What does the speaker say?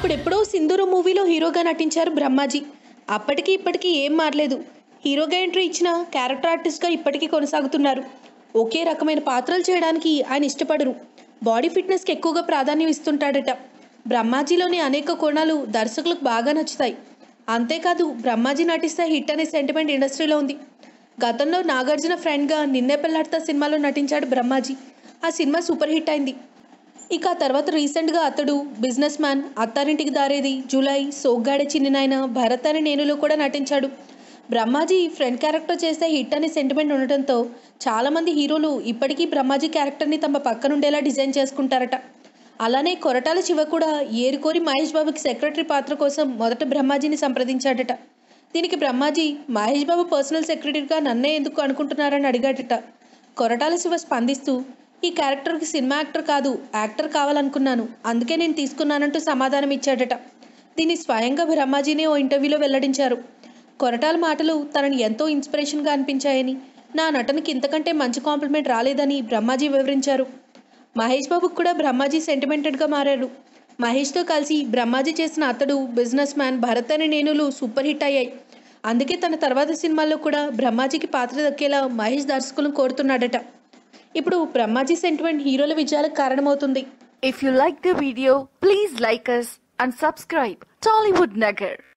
అప్పుడెప్పుడో సింధూరు మూవీలో హీరోగా నటించారు బ్రహ్మాజీ అప్పటికి ఇప్పటికీ ఏం మారలేదు హీరోగా ఎంట్రీ ఇచ్చిన క్యారెక్టర్ ఆర్టిస్ట్గా ఇప్పటికీ కొనసాగుతున్నారు ఒకే రకమైన పాత్రలు చేయడానికి ఆయన ఇష్టపడరు బాడీ ఫిట్నెస్కి ఎక్కువగా ప్రాధాన్యం ఇస్తుంటాడట బ్రహ్మాజీలోని అనేక కోణాలు దర్శకులకు బాగా నచ్చుతాయి అంతేకాదు బ్రహ్మాజీ నటిస్తే హిట్ అనే సెంటిమెంట్ ఇండస్ట్రీలో ఉంది గతంలో నాగార్జున ఫ్రెండ్గా నిన్నే పెళ్లాడతా సినిమాలో నటించాడు బ్రహ్మాజీ ఆ సినిమా సూపర్ హిట్ అయింది ఇక ఆ తర్వాత రీసెంట్గా అతడు బిజినెస్ మ్యాన్ అత్తారింటికి దారేది జూలై సోగ్గాడే చిన్ని నాయన భరత్ అని నేనులో కూడా నటించాడు బ్రహ్మాజీ ఫ్రెండ్ క్యారెక్టర్ చేస్తే హిట్ అనే సెంటిమెంట్ ఉండటంతో చాలామంది హీరోలు ఇప్పటికీ బ్రహ్మాజీ క్యారెక్టర్ని తమ పక్కనుండేలా డిజైన్ చేసుకుంటారట అలానే కొరటాల శివ కూడా ఏరుకోరి మహేష్ బాబుకి సెక్రటరీ పాత్ర కోసం మొదట బ్రహ్మాజీని సంప్రదించాడట దీనికి బ్రహ్మాజీ మహేష్ బాబు పర్సనల్ సెక్రటరీగా నన్నే ఎందుకు అనుకుంటున్నారని అడిగాడట కొరటాల శివ స్పందిస్తూ ఈ క్యారెక్టర్కి సినిమా యాక్టర్ కాదు యాక్టర్ కావాలనుకున్నాను అందుకే నేను తీసుకున్నానంటూ సమాధానం ఇచ్చాడట దీన్ని స్వయంగా బ్రహ్మాజీనే ఓ ఇంటర్వ్యూలో వెల్లడించారు కొరటాల మాటలు తనని ఎంతో ఇన్స్పిరేషన్గా అనిపించాయని నా నటనకి ఇంతకంటే మంచి కాంప్లిమెంట్ రాలేదని బ్రహ్మాజీ వివరించారు మహేష్ బాబుకు కూడా బ్రహ్మాజీ సెంటిమెంటెడ్గా మారారు మహేష్తో కలిసి బ్రహ్మాజీ చేసిన అతడు బిజినెస్ మ్యాన్ భరత్ అనే నేనులు సూపర్ హిట్ అయ్యాయి అందుకే తన తర్వాత సినిమాల్లో కూడా బ్రహ్మాజీకి పాత్ర దక్కేలా మహేష్ దర్శకులను కోరుతున్నాడట ఇప్పుడు బ్రహ్మాజీ సెంటిమెంట్ హీరోల విజయాలకు కారణమవుతుంది If you like the video, please like us and subscribe Tollywood Nagar.